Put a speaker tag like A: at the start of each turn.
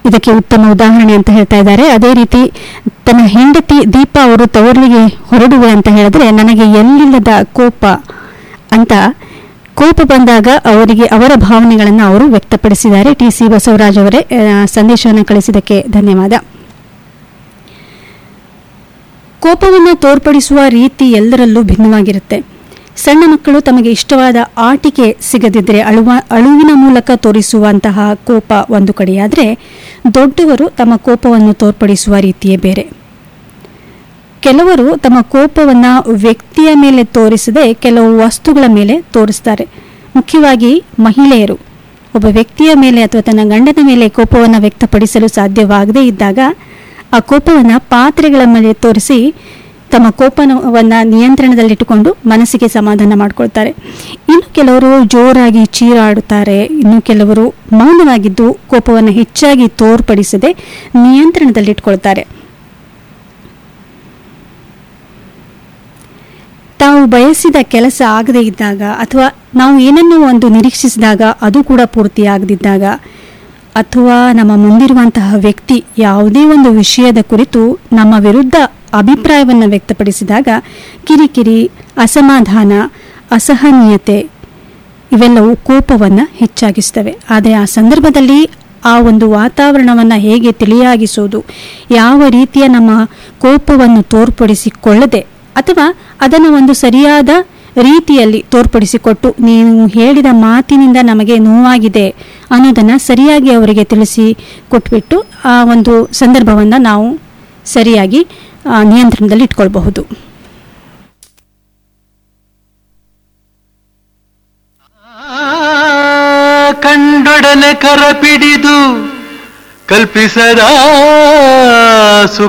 A: ಇದಕ್ಕೆ ಉತ್ತಮ ಉದಾಹರಣೆ ಅಂತ ಹೇಳ್ತಾ ಇದ್ದಾರೆ ಅದೇ ರೀತಿ ತನ್ನ ಹೆಂಡತಿ ದೀಪ ಅವರು ತವರಿಗೆ ಹೊರಡುವೆ ಅಂತ ಹೇಳಿದ್ರೆ ನನಗೆ ಎಲ್ಲಿಲ್ಲದ ಕೋಪ ಅಂತ ಕೋಪ ಬಂದಾಗ ಅವರಿಗೆ ಅವರ ಭಾವನೆಗಳನ್ನು ಅವರು ವ್ಯಕ್ತಪಡಿಸಿದ್ದಾರೆ ಟಿ ಸಿ ಬಸವರಾಜ್ ಅವರೇ ಆ, ಸಂದೇಶವನ್ನು ಕಳಿಸಿದ್ದಕ್ಕೆ ಧನ್ಯವಾದ ಕೋಪವನ್ನು ತೋರ್ಪಡಿಸುವ ರೀತಿ ಎಲ್ಲರಲ್ಲೂ ಭಿನ್ನವಾಗಿರುತ್ತೆ ಸಣ್ಣ ಮಕ್ಕಳು ತಮಗೆ ಇಷ್ಟವಾದ ಆಟಿಕೆ ಸಿಗದಿದ್ದರೆ ಅಳುವ ಅಳುವಿನ ಮೂಲಕ ತೋರಿಸುವಂತಹ ಕೋಪ ಒಂದು ಕಡೆಯಾದರೆ ದೊಡ್ಡವರು ತಮ್ಮ ಕೋಪವನ್ನು ತೋರ್ಪಡಿಸುವ ರೀತಿಯೇ ಬೇರೆ ಕೆಲವರು ತಮ್ಮ ಕೋಪವನ್ನು ವ್ಯಕ್ತಿಯ ಮೇಲೆ ತೋರಿಸದೆ ಕೆಲವು ವಸ್ತುಗಳ ಮೇಲೆ ತೋರಿಸ್ತಾರೆ ಮುಖ್ಯವಾಗಿ ಮಹಿಳೆಯರು ಒಬ್ಬ ವ್ಯಕ್ತಿಯ ಮೇಲೆ ಅಥವಾ ತನ್ನ ಗಂಡನ ಮೇಲೆ ಕೋಪವನ್ನು ವ್ಯಕ್ತಪಡಿಸಲು ಸಾಧ್ಯವಾಗದೇ ಇದ್ದಾಗ ಆ ಕೋಪವನ್ನು ಪಾತ್ರೆಗಳ ಮೇಲೆ ತೋರಿಸಿ ತಮ್ಮ ಕೋಪವನ್ನು ನಿಯಂತ್ರಣದಲ್ಲಿಟ್ಟುಕೊಂಡು ಮನಸ್ಸಿಗೆ ಸಮಾಧಾನ ಮಾಡ್ಕೊಳ್ತಾರೆ ಇನ್ನು ಕೆಲವರು ಜೋರಾಗಿ ಚೀರಾಡುತ್ತಾರೆ ಇನ್ನು ಕೆಲವರು ಮೌನವಾಗಿದ್ದು ಕೋಪವನ್ನು ಹೆಚ್ಚಾಗಿ ತೋರ್ಪಡಿಸದೆ ನಿಯಂತ್ರಣದಲ್ಲಿಟ್ಕೊಳ್ತಾರೆ ತಾವು ಬಯಸಿದ ಕೆಲಸ ಆಗದೇ ಇದ್ದಾಗ ಅಥವಾ ನಾವು ಏನನ್ನೋ ಒಂದು ನಿರೀಕ್ಷಿಸಿದಾಗ ಅದು ಕೂಡ ಪೂರ್ತಿ ಆಗದಿದ್ದಾಗ ಅಥವಾ ನಮ್ಮ ಮುಂದಿರುವಂತಹ ವ್ಯಕ್ತಿ ಯಾವುದೇ ಒಂದು ವಿಷಯದ ಕುರಿತು ನಮ್ಮ ವಿರುದ್ಧ ಅಭಿಪ್ರಾಯವನ್ನು ವ್ಯಕ್ತಪಡಿಸಿದಾಗ ಕಿರಿಕಿರಿ ಅಸಮಾಧಾನ ಅಸಹನೀಯತೆ ಇವೆಲ್ಲವೂ ಕೋಪವನ್ನು ಹೆಚ್ಚಾಗಿಸ್ತವೆ ಆದರೆ ಆ ಸಂದರ್ಭದಲ್ಲಿ ಆ ಒಂದು ವಾತಾವರಣವನ್ನು ಹೇಗೆ ತಿಳಿಯಾಗಿಸೋದು ಯಾವ ರೀತಿಯ ನಮ್ಮ ಕೋಪವನ್ನು ತೋರ್ಪಡಿಸಿಕೊಳ್ಳದೆ ಅಥವಾ ಅದನ್ನು ಒಂದು ಸರಿಯಾದ ರೀತಿಯಲ್ಲಿ ತೋರ್ಪಡಿಸಿಕೊಟ್ಟು ನೀವು ಹೇಳಿದ ಮಾತಿನಿಂದ ನಮಗೆ ನೋವಾಗಿದೆ ಅನ್ನೋದನ್ನು ಸರಿಯಾಗಿ ಅವರಿಗೆ ತಿಳಿಸಿ ಕೊಟ್ಬಿಟ್ಟು ಆ ಒಂದು ಸಂದರ್ಭವನ್ನು ನಾವು ಸರಿಯಾಗಿ ಆ, ನಿಯಂತ್ರಣದಲ್ಲಿ ಇಟ್ಕೊಳ್ಬಹುದು
B: ಕಂಡೊಡನೆ ಕರ ಪಿಡಿದು ಕಲ್ಪಿಸದ ಸುಖ